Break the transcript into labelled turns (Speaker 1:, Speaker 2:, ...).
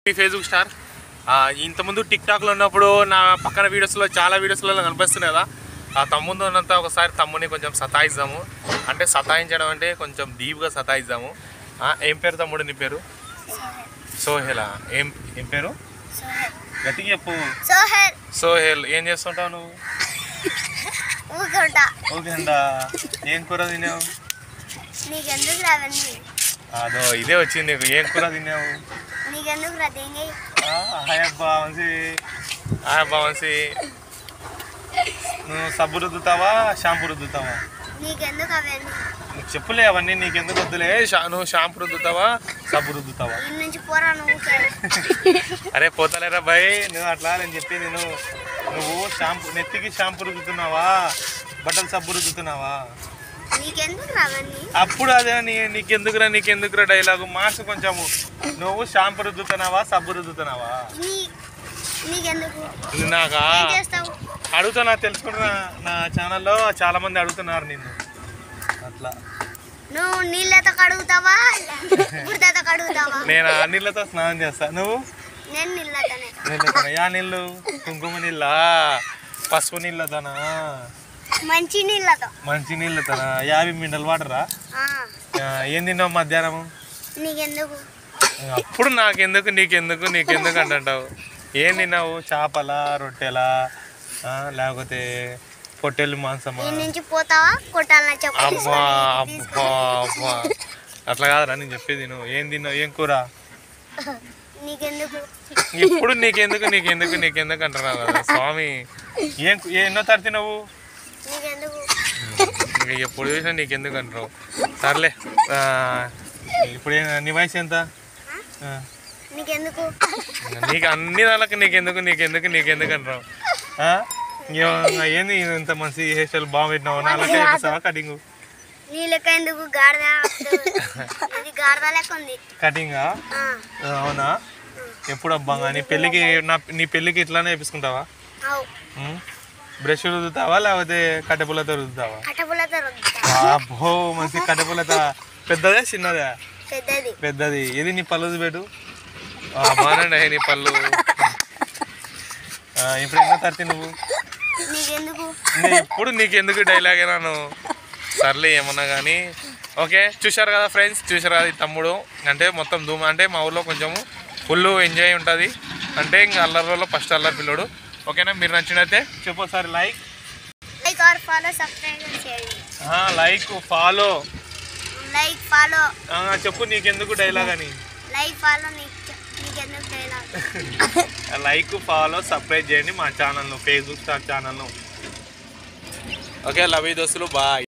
Speaker 1: ఈ Facebook star ఆ, ఇంతకుముందు టిక్ టాక్లో ఉన్నప్పుడు నా పక్కన వీడియోస్లో చాలా వీడియోస్లలో కనిపిస్తుంది కదా ఆ తమ్ముందు ఉన్నంత ఒకసారి తమ్ముని కొంచెం సతాయిద్దాము అంటే సతాయించడం అంటే కొంచెం డీప్గా సతాయిద్దాము ఆ, ఏం పేరు తమ్ముడు నీ పేరు సోహెలా ఏం ఏం పేరు గట్టిగా చెప్పు
Speaker 2: సోహెల్
Speaker 1: సోహెల్ ఏం చేస్తుంటావు నువ్వు
Speaker 2: ఊరుకుంటా
Speaker 1: ఓకేండా ఏం కూర తినావు
Speaker 2: నీకెందుకు రావన్నీ
Speaker 1: అదో ఇదే వచ్చింది నీకు ఏం కూర తినావు
Speaker 2: నీకెందుకు రా దేంగి
Speaker 1: ఆ, హాయ్ అబ్బా వంశీ హాయ్ అబ్బా వంశీ నువ్వు సబ్బు రుద్దుతావా షాంపూ రుద్దుతావా
Speaker 2: నీకెందుకు అవన్నీ
Speaker 1: నీకు చెప్పులే అవన్నీ నీకెందుకు వద్దులే షా నువ్వు షాంపూ రుద్దుతావా సబ్బు రుద్దుతావా
Speaker 2: ఈ నుంచి పోరా నువ్వు
Speaker 1: అరే పోతలేరా భయ్ నువ్వు అట్లా నేను చెప్పింది నువ్వు నువ్వు షాంపూ నెత్తికి షాంపూ రుద్దుతున్నావా బట్టలు సబ్బు రుద్దుతున్నావా
Speaker 2: నీకెందుకు రావన్నీ
Speaker 1: అప్పుడు అదే నీ నీకెందుకురా నీకెందుకురా డైలాగు మార్క్స్ కొంచెము నువ్వు షాంపూ రుద్దుతున్నావా సబ్బు రుద్దుతున్నావా
Speaker 2: నీ నీకెందుకు
Speaker 1: నాకా
Speaker 2: ఏం చేస్తావు
Speaker 1: అడుగుతున్నా తెలుసుకుంటున్నా నా ఛానల్లో చాలా మంది అడుగుతున్నారు నిన్ను అట్లా
Speaker 2: నువ్వు నీళ్ళతో కడుగుతావా బురదతో కడుగుతావా
Speaker 1: నేను ఆ నీళ్ళతో స్నానం చేస్తా నువ్వు
Speaker 2: నేను నీళ్ళతోనే
Speaker 1: నీళ్ళతో యా నీళ్ళు కుంకుమ నీళ్ళ పసుపు నీళ్ళతోనా
Speaker 2: మంచి నీళ్ళతో
Speaker 1: మంచి నీళ్ళతోనా యాభై మినరల్ వాటరా
Speaker 2: ఆ,
Speaker 1: ఆ, ఏం తిన్నావు మధ్యాహ్నం
Speaker 2: నీకెందుకు
Speaker 1: అప్పుడు నాకెందుకు నీకెందుకు నీకెందుకు అంటుంటావు ఏం తిన్నావు చేపల రొట్టెలా ఆ, లేకపోతే పొట్టెలు మాంసమా
Speaker 2: ఈ నుంచి పోతావా కొట్టాలని చెప్పు
Speaker 1: అబ్బా అబ్బా అబ్బా అట్లా కాదురా నేను చెప్పేది నువ్వు ఏం తిన్నావు ఏం కూర
Speaker 2: నీకెందుకు
Speaker 1: ఇప్పుడు నీకెందుకు నీకెందుకు నీకెందుకు అంటున్నావు కదా స్వామి ఏం కు- ఏ- ఎన్నో తరతి నువ్వు
Speaker 2: నీకెందుకు
Speaker 1: ఇంకా ఎప్పుడు చూసినా నీకెందుకు అంటున్నావు సర్లే ఆ, ఇప్పుడు ఏ- నీ వయసు ఎంత ఆ,
Speaker 2: నీకెందుకు
Speaker 1: నీకు అన్ని దానికి నీకెందుకు నీకెందుకు నీకెందుకు అంటున్నావు ఆ? ఇంకేమో ఏంది ఇంత మంచి హెయిర్ స్టైల్ బాగా పెట్టినావు నాలుగు చేపిస్తావా కటింగ్
Speaker 2: నీ లెక్క ఎందుకు గాడిద ఇది గాడిద లెక్క ఉంది
Speaker 1: కటింగా
Speaker 2: ఆ,
Speaker 1: అవునా ఎప్పుడు అబ్బా నీ పెళ్ళికి నా నీ పెళ్ళికి ఇట్లానే వేపించుకుంటావా
Speaker 2: అవు
Speaker 1: బ్రష్ రుద్దుతావా లేకపోతే కట్టెపుల్లతో రుద్దుతావా
Speaker 2: కట్టపులతో రుద్దుతా
Speaker 1: అబ్బో మంచి కట్టెపుల్లత పెద్దదే చిన్నదే
Speaker 2: పెద్దది
Speaker 1: పెద్దది ఇది నీ పళ్ళు పెట్టు బాగానే నీ పళ్ళు ఆ, ఇప్పుడు ఎన్నో తరతి నువ్వు
Speaker 2: నీకెందుకు
Speaker 1: నీ ఎప్పుడు నీకెందుకు డైలాగ్ అయినాను సర్లే ఏమన్నా కానీ ఓకే చూశారు కదా ఫ్రెండ్స్ చూశారు కదా ఈ తమ్ముడు అంటే మొత్తం ధూమ్ అంటే మా ఊర్లో కొంచెము ఫుల్ ఎంజాయ్ ఉంటుంది అంటే ఇంకా అల్లరిలో ఫస్ట్ అల్లరి పిల్లోడు ఓకేనా మీరు నచ్చినైతే చెప్పు ఒకసారి like
Speaker 2: like or follow subscribe చేయండి
Speaker 1: లైక్ ఫాలో
Speaker 2: లైక్ ఫాలో
Speaker 1: చెప్పు నీకెందుకు డైలాగ్ అని
Speaker 2: లైక్ ఫాలో నీకెందుకు డైలాగ్
Speaker 1: లైక్ ఫాలో సబ్స్క్రైబ్ చేయండి మా ఛానల్ను ఫేస్బుక్ స్టార్ ఛానల్ను ఓకే లవ్ యూ దోస్తులు బాయ్